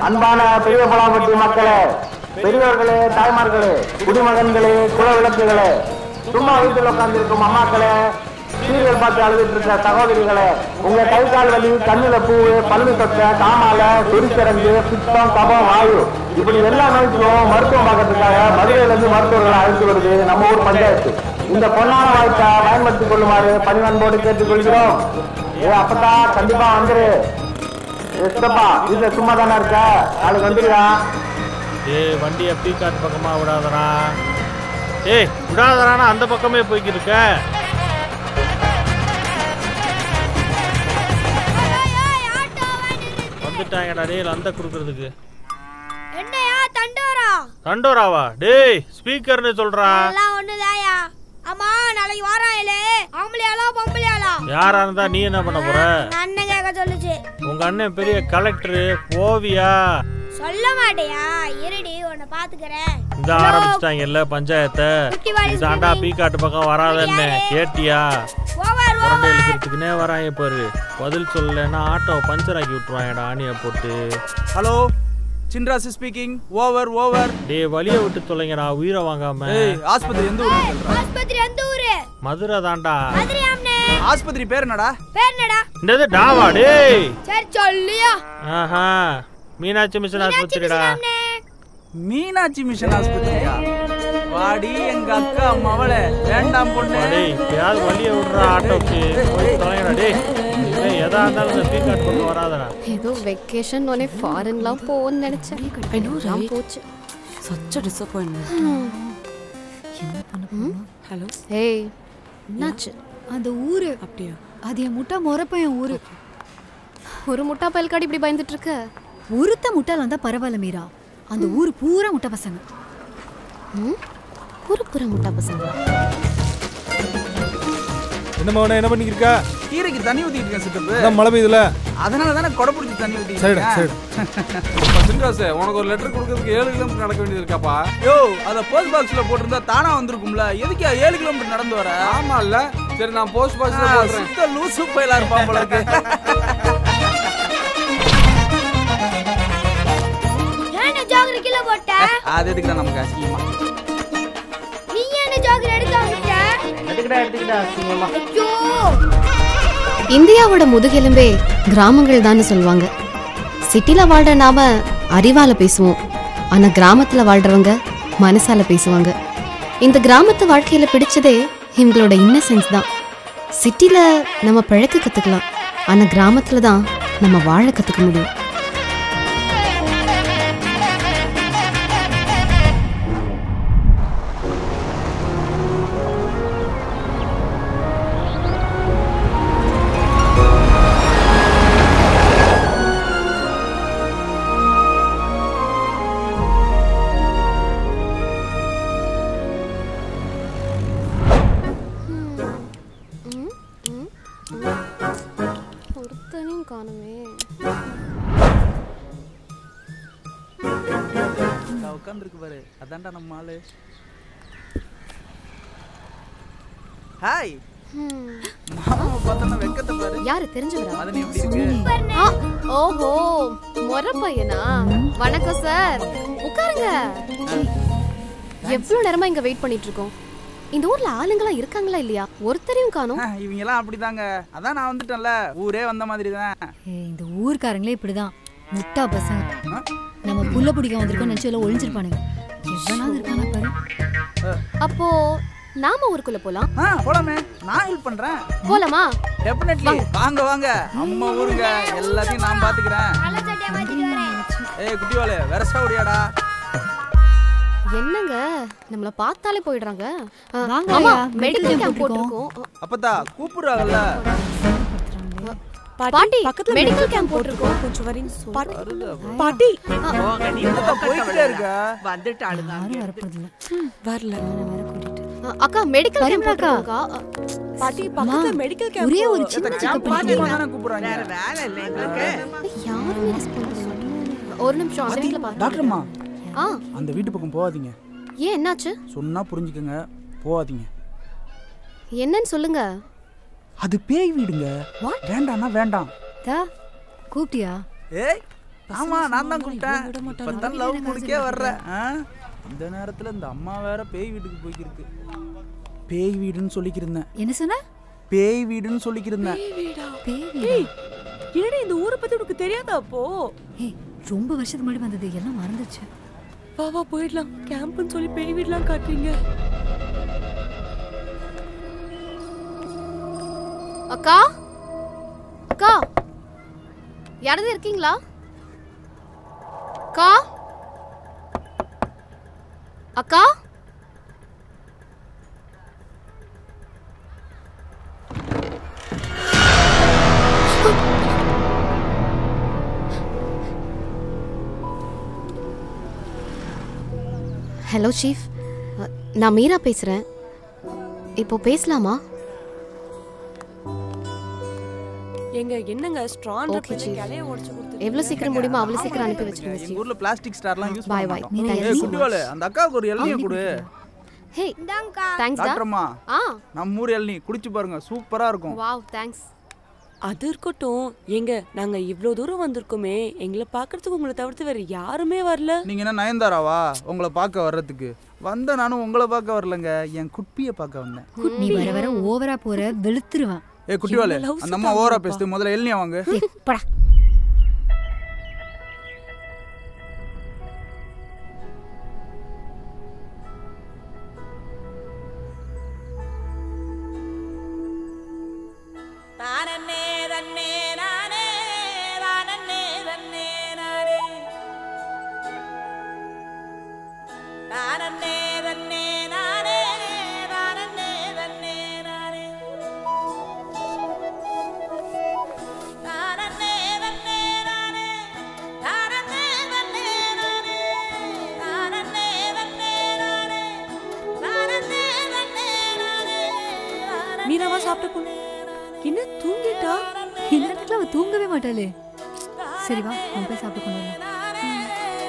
அன்பான பெரிய பலாப்பட்டி மக்களே பெரியோர்களே தாய்மார்களே குடிமகன்களே குல விளக்குகளே சும்மா வீட்டில் உட்கார்ந்திருக்கும் அம்மாக்களே சீரியல் பார்த்து அழுதுட்டு இருக்க சகோதரிகளே உங்க கை கால் வலி கண்ணுல பூவு பல்லு தொட்ட காமால சொரிச்சரங்கு பித்தம் கபம் வாயு இப்படி எல்லா நோய்க்கும் மருத்துவம் பார்க்கறதுக்காக மதுரையில இருந்து மருத்துவர்களை அழைத்து வருது நம்ம ஊர் பஞ்சாயத்து இந்த பொன்னான வாய்ப்பை பயன்படுத்திக் கொள்ளுமாறு பணிவன்போடு கேட்டுக்கொள்கிறோம் ஏ அப்பதா கண்டிப்பா வந்துரு எஸ்தப்பா வீட்டுல சும்மா தானே இருக்க நாளைக்கு வந்துருக்கா ஏய் வண்டியை பீக்காட் பக்கமா விடாதடா ஏய் விடாதடானா அந்த பக்கமே போய்க்கிட்டு இருக்க வந்துட்டாங்கடா டேய் அந்த கொடுக்கறதுக்கு என்னையா தண்டோரா தண்டோராவா டேய் ஸ்பீக்கர்னு சொல்றா எல்லாம் ஒண்ணுதாயா ஆமா நாளைக்கு வாராயிலே ஆம்பளையாளா பொம்பளையாளா யாரா இருந்தா நீ என்ன பண்ண போற எங்க அண்ணன் கேட்க சொல்லுச்சு உங்க அண்ணன் பெரிய கலெக்டர் போவியா சொல்ல மாட்டியா இருடி உன்னை பாத்துக்கிறேன் இந்த ஆரம்பிச்சிட்டாங்கல்ல பஞ்சாயத்தை குட்டிவாடி இதாண்டா பீக்காட்டு பக்கம் வராதன்னு கேட்டியா ஓவர் உரண்டை இழுக்கிறதுக்குனே வராங்க பாரு பதில் சொல்லலைன்னா ஆட்டோ பஞ்சர் ஆக்கி விட்டுருவாங்கடா ஆணியை போட்டு hello Chinrasu speaking over over டேய் வழியை விட்டு தொலைங்கடா உயிரை வாங்காம ஏய் ஆஸ்பத்திரி எந்த ஊர்ல சொல்ற ஆஸ்பத்திரி எந்த ஊரு மதுரை தான்டா மதுரை ஆம்னே ஆஸ்பத்திரி பேர் என்னடா பேர் என்னடா என்னது டாவா டேய் சரி சொல்லியா ஆஹா மீனாட்சி மிஷன் ஆஸ்பத்திரிடா ஆம்னே மீனாட்சி மிஷன் ஆஸ்பத்திரியா வாடி எங்க அக்கா மவளே வேண்டாம் பொண்ணு டேய் எப்பயாவது வழியை விடுறா ஆட்டோக்கு போய் தொலைங்கடா டேய் டேய் எதா இருந்தாலும் இந்த பீக்காட் பக்கம் வராதடா ஏதோ வெக்கேஷன் உடனே ஃபாரின்லாம் போகணும்னு நினைச்சேன் I know, எல்லாம் right? போச்சு such a disappointment. என்ன பண்ண போறோம் ஹலோ ஏய் என்னாச்சு அந்த ஊரு அப்படியா அது என் முட்டா முறப்பையன் ஊரு ஒரு முட்டா பயல்காடி இப்படி பயந்துட்டு இருக்க ஒருத்த முட்டாள் வந்தா பரவாயில்ல மீரா அந்த ஊர் பூரா முட்டை பசங்க ம் குறுப்புற முட்டா பசங்க என்ன மகனே என்ன பண்ணிக்கிட்டு இருக்கா கீரைக்கு தண்ணி ஊத்திட்டு இருக்கேன் சித்தப்பு அதான் மழை பெய்யுதுல அதனால தானே கொடை பிடிச்சி தண்ணி ஊத்திட்டு சரிடா இருக்கேன். சரி சின்ராசு உனக்கு ஒரு லெட்டர் கொடுக்கறதுக்கு ஏழு கிலோமீட்டர் நடக்க வேண்டியது இருக்காப்பா யோ அத போஸ்ட் பாக்ஸ்ல போட்டிருந்தா தானா வந்திருக்கும்ல எதுக்கு ஏழு கிலோமீட்டர் நடந்து வர ஆமா இல்ல சரி நான் போஸ்ட் பாக்ஸ்ல ஆ, போடுறேன் சுத்த லூசு பயிலா இருப்பான் போல இருக்கு ஏன் ஜாகரி கீழே போட்ட அது எதுக்குடா நமக்கு அசிங்கமா நீ என்ன ஜாகரி எடுக்க வந்துட்ட எடுத்துக்கிட்டா எடுத்துக்கிட்டா அசிங்கமா ஐயோ இந்தியாவோட முதுகெலும்பே கிராமங்கள் தான் சொல்லுவாங்க சிட்டில வாழ்ற நாம அறிவால பேசுவோம் ஆனா கிராமத்துல வாழ்றவங்க மனசால பேசுவாங்க இந்த கிராமத்து வாழ்க்கையில பிடிச்சதே இவங்களோட இன்னசென்ஸ் தான் சிட்டில நம்ம பழக்க கத்துக்கலாம் ஆனா கிராமத்துல தான் நம்ம வாழ கத்துக்க முடியும் ஒருத்தனையும் காணுமே உட்காந்துருக்கு பாரு அதான்டா நம்ம ஆளு ஹாய் மாமாவை பார்த்தா வெக்கத்தை பாரு யாரு தெரிஞ்சவரா மதனி எப்படி இருக்கு ஆ, ஓஹோ மொர பையனா வணக்கம் சார் உட்காருங்க எவ்வளவு நேரமா இங்க வெயிட் பண்ணிட்டு இருக்கோம் இந்த ஊர்ல ஆளுங்களாம் இருக்காங்களா இல்லையா ஒருத்தரையும் காணோம் இவங்க எல்லாம் அப்படிதாங்க அதான் நான் வந்துட்டேன்ல ஊரே வந்த மாதிரி தான் ஏய், இந்த ஊர்க்காரங்களே இப்படிதான் முட்டா பசங்க நம்ம புள்ள பிடிக்க வந்திருக்கோம் நினைச்சு எல்லாம் ஒளிஞ்சிருப்பானுங்க எவ்வளவு இருக்காங்க பாரு அப்போ நாம ஊருக்குள்ள போலாம் ஆ போலாமே நான் ஹெல்ப் பண்றேன் போலாமா டெஃபினெட்லி வாங்க வாங்க அம்மா ஊருங்க எல்லாத்தையும் நான் பாத்துக்கிறேன் நல்ல சட்டையா மாத்திட்டு வரேன் ஏய் குட்டிவாளே வெரசா ஓடியாடா என்னங்க நம்மள பார்த்தாலே போயிடுறாங்க ஆ, வாங்க ஆமா ஐயா, medical மெடிக்கல் camp கேம்ப் போட்டிருக்கோம். போட்டிருக்கோம் அப்பதா கூப்பிடுறாங்கல்ல பாட்டி பக்கத்துல மெடிக்கல் medical கேம்ப் camp போட்டிருக்கோம் கொஞ்சம் வரீங்க சொல்லி பாட்டி என்னப்பா போய்கிட்டே இருக்க யாரும் வரப்போறதில்ல வரல ஆ, அக்கா மெடிக்கல் கேம்ப் பரிமளா அக்கா. போட்டிருக்கோம்க்கா பாட்டி பக்கத்துல மெடிக்கல் கேம்ப் ஒரே ஒரு சின்ன கேம்ப் செக்கப் பண்ணிட்டு தானே கூப்பிடுறாங்க யாருமே ரெஸ்பாண்ட் பண்ண மாட்டாங்க ஒரு நிமிஷம் அந்த வீட்ல பாத்து டாக்டர்மா ஆ அந்த வீட்டு பக்கம் போகாதீங்க ஏன் என்னாச்சு சொன்னா புரிஞ்சுக்கங்க போகாதீங்க என்னன்னு சொல்லுங்க அது பேய் வீடுங்க வேண்டாம்னா வேண்டாம் தா கூப்பிட்டியா ஏய் ஆமா நான் தான் கூப்பிட்டேன் விட மாட்டானா? இப்பதான் லவ் முடிக்கே வர்றேன் ஆ? இந்த நேரத்துல இந்த அம்மா வேற பேய் வீட்டுக்கு போய்க்கிருக்கு பேய் வீடுன்னு சொல்லிக்கிருந்தேன் என்ன சொன்ன பேய் வீடுன்னு சொல்லிக்கிருந்தேன் பேய் ஏய் என்னடி இந்த ஊரை பத்தி உனக்கு தெரியாதா அப்போ ஏய் ரொம்ப வருஷத்துக்கு முன்னாடி வந்தது எல்லாம் மறந்துச்சு வா வா போயிடலாம் கேம்ப்னு சொல்லி பேய் வீடெல்லாம் காட்டுறீங்க அக்கா அக்கா யாராவது இருக்கீங்களா அக்கா அக்கா ஹலோ சீஃப் நான் மீரா பேசுகிறேன் இப்போ பேசலாமா எங்க என்னங்க ஸ்ட்ராங் Okay, chief. கிளைய உடைச்சு கொடுத்து எவ்வளோ சீக்கிரம் முடியுமோ அவ்வளோ சீக்கிரம் அனுப்பி வச்சிருங்க எங்க சீஃப் ஊர்ல பிளாஸ்டிக் ஸ்டார்லாம் யூஸ் Bye, பண்ண bye. மாட்டோம் Thank you ஏய் so குட்டிவாளு அந்த அக்காவுக்கு ஒரு இளநிய கொடு ஹே இந்தாங்கக்கா தேங்க்ஸ் டா டாக்டர்மா ஆ நம்ம ஊர் இளநீ குடிச்சு பாருங்க சூப்பரா இருக்கும் வாவ் தேங்க்ஸ் அது இருக்கட்டும் எங்க நாங்க இவ்ளோ தூரம் வந்திருக்கோமே எங்களை பாக்குறதுக்கு உங்களை தவிர்த்து வேற யாருமே வரல நீங்க என்ன நயன்தாராவா உங்களை பார்க்க வர்றதுக்கு வந்த நானும் உங்களை பார்க்க வரலங்க என் குட்டியை பார்க்க வந்தேன் நீ வர வர ஓவரா போற வெளுத்துருவேன் ஏ குட்டிவாளு என்ன love அந்த அம்மா சுத்தாங்க ஓவரா அப்பா. பேசுது முதல்ல எல்னியா வாங்க ஏய், போடா தானே தன்னே நானே தானே தன்னே நானே தானே தன்னே நானே தானே தன்னே நானே தானே தன்னே நானே தானே தன்னே நானே தானே தன்னே நானே தானே தன்னே நானே மீனாவா சாப்பிட்ட பொண்ணு என்ன தூங்கிட்டா இந்த இடத்துல அவ தூங்கவே மாட்டாளே சரி வா அவன் போய் சாப்பிட்டு கொண்டு வரலாம்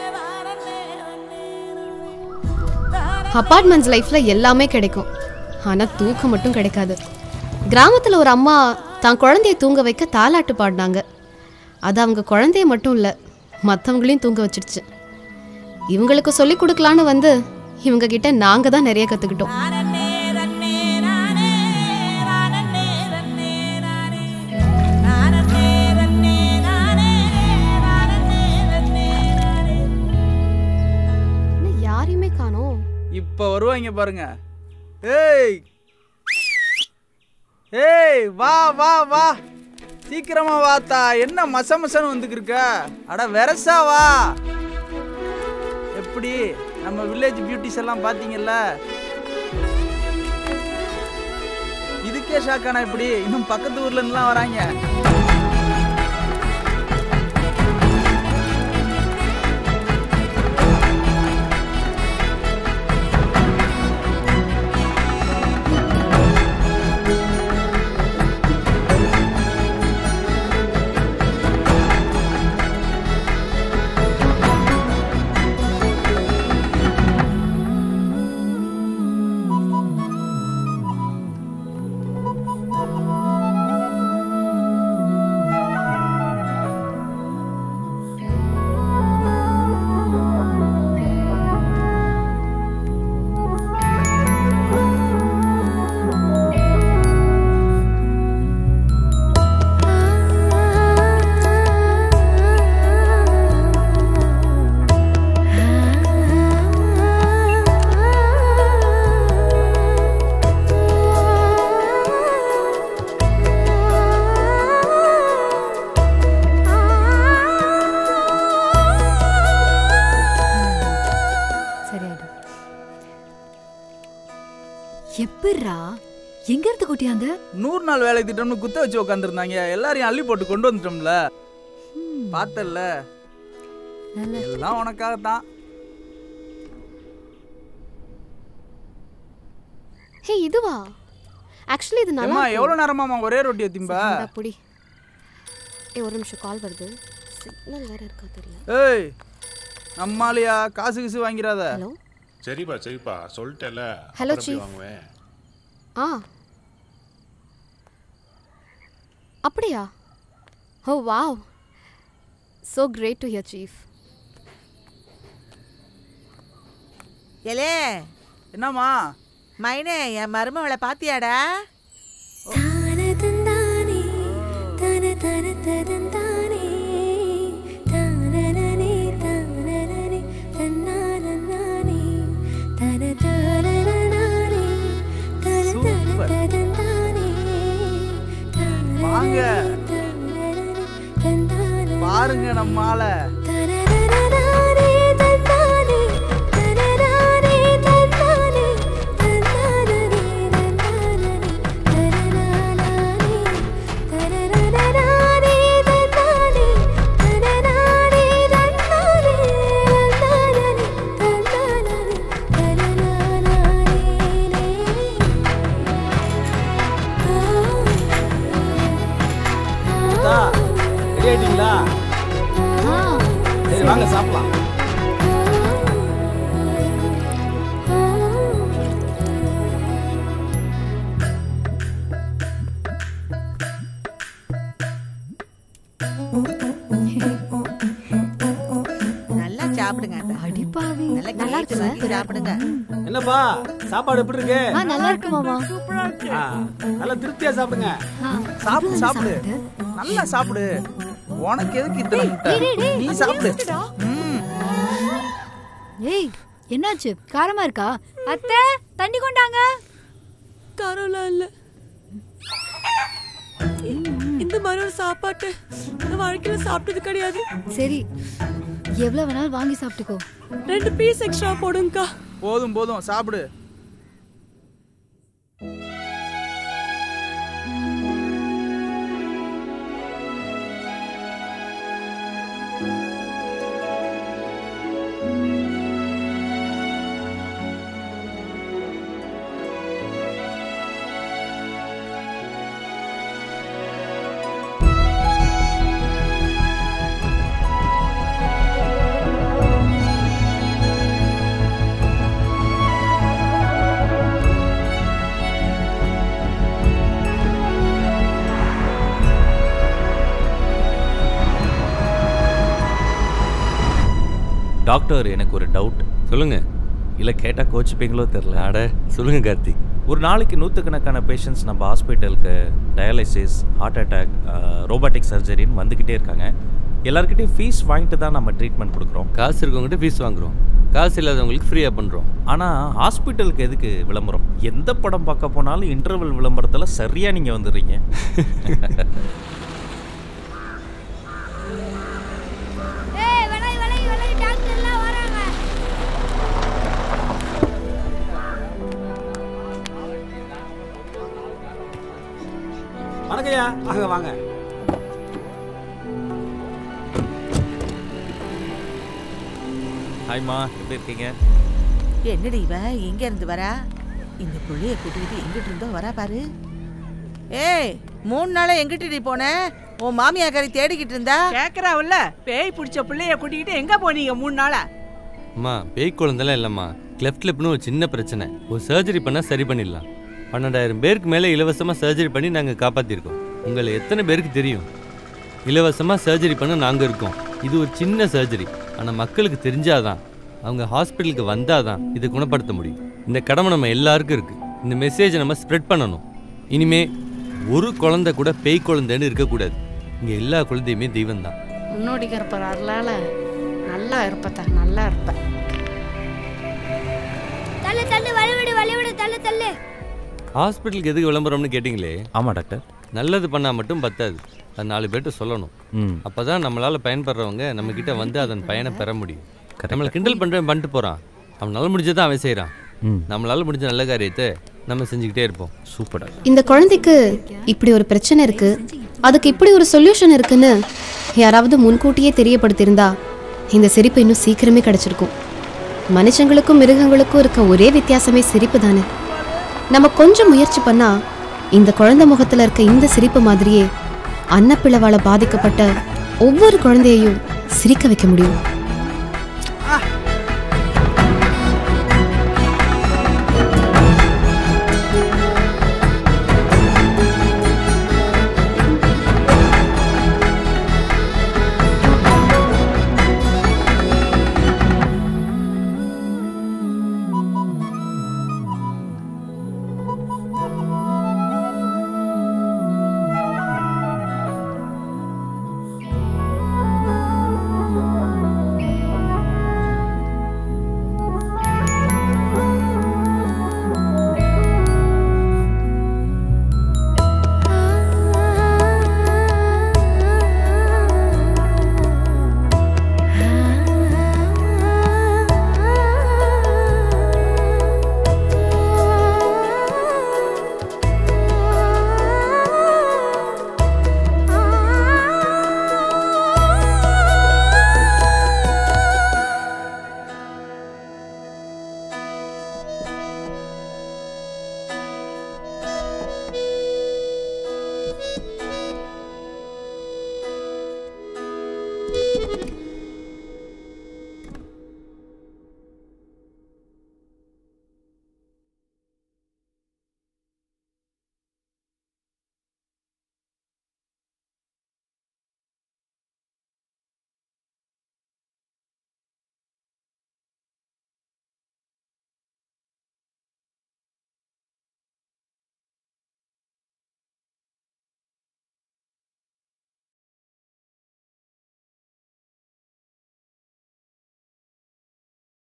அப்பார்ட்மெண்ட்ஸ் லைஃப்ல எல்லாமே கிடைக்கும் ஆனா தூக்கம் மட்டும் கிடைக்காது கிராமத்துல ஒரு அம்மா தான் குழந்தைய தூங்க வைக்க தாலாட்டு பாடினாங்க அது அவங்க குழந்தைய மட்டும் இல்ல மற்றவங்களையும் தூங்க வச்சிடுச்சு இவங்களுக்கு சொல்லி கொடுக்கலான்னு வந்து இவங்க கிட்ட நாங்க தான் நிறைய கத்துக்கிட்டோம் என்ன யாரையுமே காணோம் இப்ப வருவாங்க பாருங்க ஏய் ஏய் வா வா வா சீக்கிரமா வாத்தா என்ன மச மசன்னு வந்துக்கிருக்க அட வெரசா வா எப்படி நம்ம வில்லேஜ் பியூட்டிஸ் எல்லாம் பாத்தீங்கல்ல இதுக்கே ஷாக்கானா இப்படி இன்னும் பக்கத்து ஊர்ல இருந்துலாம் வராங்க சரியாயிடும் எப்படிரா எங்க இருந்து கொட்டியாந்த நூறு நாள் வேலை திட்டம்னு குத்த வச்சு உட்காந்துருந்தாங்க எல்லாரையும் அள்ளி போட்டு கொண்டு வந்துட்டோம்ல பார்த்தல்ல நல்ல எல்லாம் உனக்காகத்தான் ஹே இதுவா ஆக்சுவலி இது நல்லா ஏம்மா இருக்கும். எவ்வளவு நேரமாமா ஒரே ரொட்டியை திம்ப இந்தா புடி ஏய் ஒரு நிமிஷம் கால் வருது சிக்னல் வேற இருக்கா தெரியல ஏய் நம்மாலியா காசு கிசு வாங்கிறாத ஹலோ சரிப்பா சரிப்பா சொல்லிட்டேல Hello, அப்புறம் எப்படி Chief. வாங்குவேன் ஆ அப்படியா ஓ wow so great to hear chief எலே என்னம்மா மைனே என் மருமவளை பாத்தியாடா வாங்க பாருங்க நம்மால ரெடி ஆயிட்டீங்களா சரி வாங்க சாப்பிடலாம் நல்லா சாப்பிடுங்க அடிப்பாவி நல்லா இருக்கு சார் சாப்பிடுங்க என்னப்பா சாப்பாடு எப்படி இருக்கு ஆ நல்லா இருக்கு மாமா ஆ, நல்லா திருப்தியா சாப்பிடுங்க சாப்பிடு சாப்பிடு நல்லா சாப்பிடு உனக்கு எதுக்கு இத்தனை முட்டை நீ சாப்பிடு ம். ஏய் என்னாச்சு காரமா இருக்கா அத்தை தண்ணி கொண்டாங்க காரம்லாம் இல்ல இந்த மாதிரி ஒரு சாப்பாட்டு நான் வாழ்க்கையில சாப்பிட்டது கிடையாது சரி எவ்வளவு வேணாலும் வாங்கி சாப்பிட்டுக்கோ ரெண்டு பீஸ் எக்ஸ்ட்ரா போடுங்கக்கா போதும் போதும் சாப்பிடு டாக்டர் எனக்கு ஒரு டவுட் சொல்லுங்க இல்லை கேட்டால் கோச்சிப்பீங்களோ தெரில அட சொல்லுங்க கார்த்தி ஒரு நாளைக்கு நூற்றுக்கணக்கான பேஷண்ட்ஸ் நம்ம ஹாஸ்பிட்டலுக்கு டயாலிசிஸ் ஹார்ட் அட்டாக் ரோபாட்டிக் சர்ஜரின்னு வந்துக்கிட்டே இருக்காங்க எல்லாருக்கிட்டையும் ஃபீஸ் வாங்கிட்டு தான் நம்ம ட்ரீட்மெண்ட் கொடுக்குறோம் காசு இருக்கவங்ககிட்ட ஃபீஸ் வாங்குறோம் காசு இல்லாதவங்களுக்கு ஃப்ரீயாக பண்ணுறோம் ஆனால் ஹாஸ்பிட்டலுக்கு எதுக்கு விளம்பரம் எந்த படம் பார்க்க போனாலும் இன்டர்வல் விளம்பரத்தில் சரியாக நீங்கள் வந்துடுறீங்க ஏய் விலை விலை விலை டாக்டர் எல்லாம் வராங்க வணக்கம்யா வாங்க வாங்க ஹாய்மா எப்படி இருக்கீங்க என்னடி இவ எங்க இருந்து வரா இந்த புள்ளைய கூட்டிட்டு எங்கிட்டு இருந்தோ வரா பாரு ஏய் மூணு நாளா எங்கிட்டு போன உன் மாமியாக்காரி தேடிக்கிட்டு இருந்தா கேக்குறாவுல்ல பேய் பிடிச்ச பிள்ளைய கூட்டிக்கிட்டு எங்க போனீங்க மூணு நாளா அம்மா பேய் குழந்தைலாம் இல்லைம்மா கிளெஃப்ட் லிப்னு ஒரு சின்ன பிரச்சனை ஒரு சர்ஜரி பண்ணால் சரி பண்ணிடலாம் பன்னெண்டாயிரம் பேருக்கு மேலே இலவசமாக சர்ஜரி பண்ணி நாங்கள் காப்பாற்றிருக்கோம் உங்களை எத்தனை பேருக்கு தெரியும் இலவசமாக சர்ஜரி பண்ண நாங்கள் இருக்கோம் இது ஒரு சின்ன சர்ஜரி ஆனால் மக்களுக்கு தெரிஞ்சாதான் அவங்க ஹாஸ்பிட்டலுக்கு வந்தாதான் இதை குணப்படுத்த முடியும் இந்த கடமை நம்ம எல்லாருக்கும் இருக்குது இந்த மெசேஜை நம்ம ஸ்ப்ரெட் பண்ணணும் இனிமே ஒரு குழந்தை கூட பேய் குழந்தைன்னு இருக்கக்கூடாது இங்கே எல்லா குழந்தையுமே தெய்வம் தான் முன்னோடி கருப்பர் அருளால நல்லா இருப்பத்த நல்லா இருப்ப தள்ளு தள்ளு வழிவிடு வழிவிடு தள்ளு தள்ளு ஹாஸ்பிட்டலுக்கு எதுக்கு விளம்பரம்னு கேட்டிங்களே ஆமாம் டாக்டர் நல்லது பண்ணால் மட்டும் பத்தாது அது நாலு பேர்கிட்ட சொல்லணும் ம் அப்போ தான் நம்மளால் பயன்படுறவங்க நம்மக்கிட்ட வந்து அதன் பயனை பெற முடியும் நம்மளை கிண்டல் பண்ணுறவன் பண்ணிட்டு போகிறான் அவனால் முடிஞ்சதை அவன் செய்கிறான் ம் நம்மளால் முடிஞ்ச நல்ல காரியத்தை நம்ம செஞ்சுக்கிட்டே இருப்போம் சூப்பர் டாக்டர் இந்த குழந்தைக்கு இப்படி ஒரு பிரச்சனை இருக்கு அதுக்கு இப்படி ஒரு சொல்யூஷன் இருக்குன்னு யாராவது முன்கூட்டியே தெரியப்படுத்தியிருந்தா இந்த சிரிப்பு இன்னும் சீக்கிரமே கிடைச்சிருக்கும் மனுஷங்களுக்கும் மிருகங்களுக்கும் இருக்க ஒரே வித்தியாசமே சிரிப்பு தானே நம்ம கொஞ்சம் முயற்சி பண்ணா இந்த குழந்தை முகத்துல இருக்க இந்த சிரிப்பு மாதிரியே அன்னப்பிளவால பாதிக்கப்பட்ட ஒவ்வொரு குழந்தையையும் சிரிக்க வைக்க முடியும்